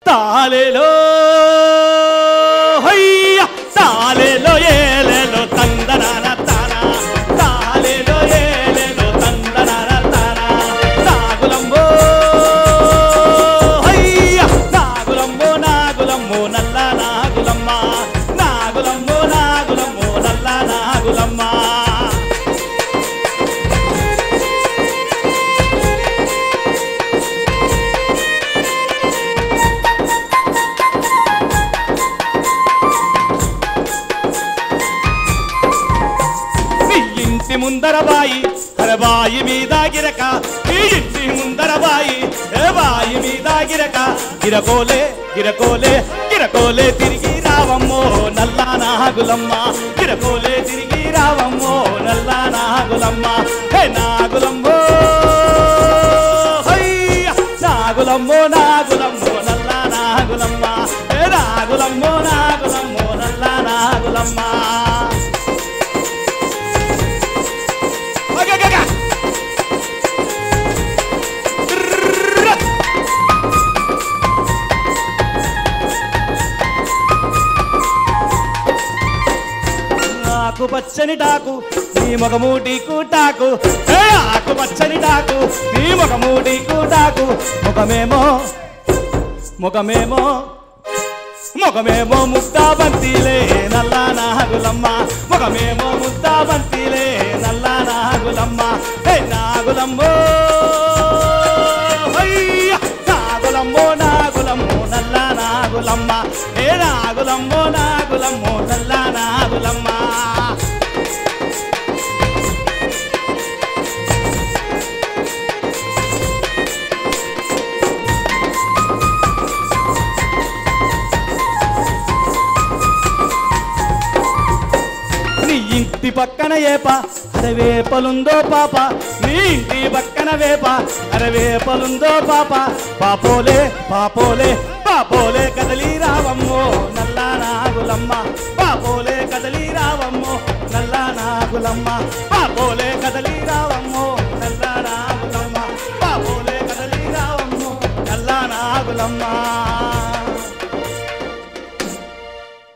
తాలేలో హయ్య తాలేలో ఏలేలో తందనాన తానా తాలేలో ఏలేలో తందనాన తానా నాగులంబో హయ్య నాగులంబో నాగులమ్మో నల్ల నాగులమ్మ నాగులంబో నాగులమ్మో నల్ల నాగులమ్మ నీ ఇంటి ముందర బాయి అరే బాయి మీద గిరక నీ ఇంటి ముందర బాయి ఏ బాయి మీద గిరక గిరకోలే గిరకోలే గిరకోలే తిరిగి రావమ్మో నల్ల నాగులమ్మ గిరకోలే తిరిగి రావమ్మో నల్ల నాగులమ్మ హే నాగులమ్మో హయ్య! నాగులమ్మో నాగులమ్మో నల్ల నాగులమ్మ హే నాగులమ్మో నాగులమ్మో నల్ల నాగులమ్మ అగగగ! ట్రర్ర! ఆకు పచ్చని టాకు నీ మొగమూటి కూటాకు ఏ ఆకు పచ్చని టాకు నీ మొగమూటి కూటాకు ముఖమేమో ముఖమేమో ముఖమేమో ముద్దా బంతిలే నల్ల నాగులమ్మ ముఖమేమో ముద్దా బంతిలే నల్ల నాగులమ్మ హే నాగులమ్మో హయ్య! నాగులమ్మో నాగులమ్మో నల్ల నాగులమ్మ హే నాగులమ్మో నాగులమ్మో నల్ల నాగులమ్మ నీ ఇంటి పక్కన ఏప అరవేపలుందో పాప నీ ఇంటి పక్కన వేప అరవేపలుందో పాప పాపోలే పాపోలే పాపోలే కదలి రావమ్మో నల్ల నాగులమ్మ పాపోలే కదలి రావమ్మో నల్ల నాగులమ్మ పాపోలే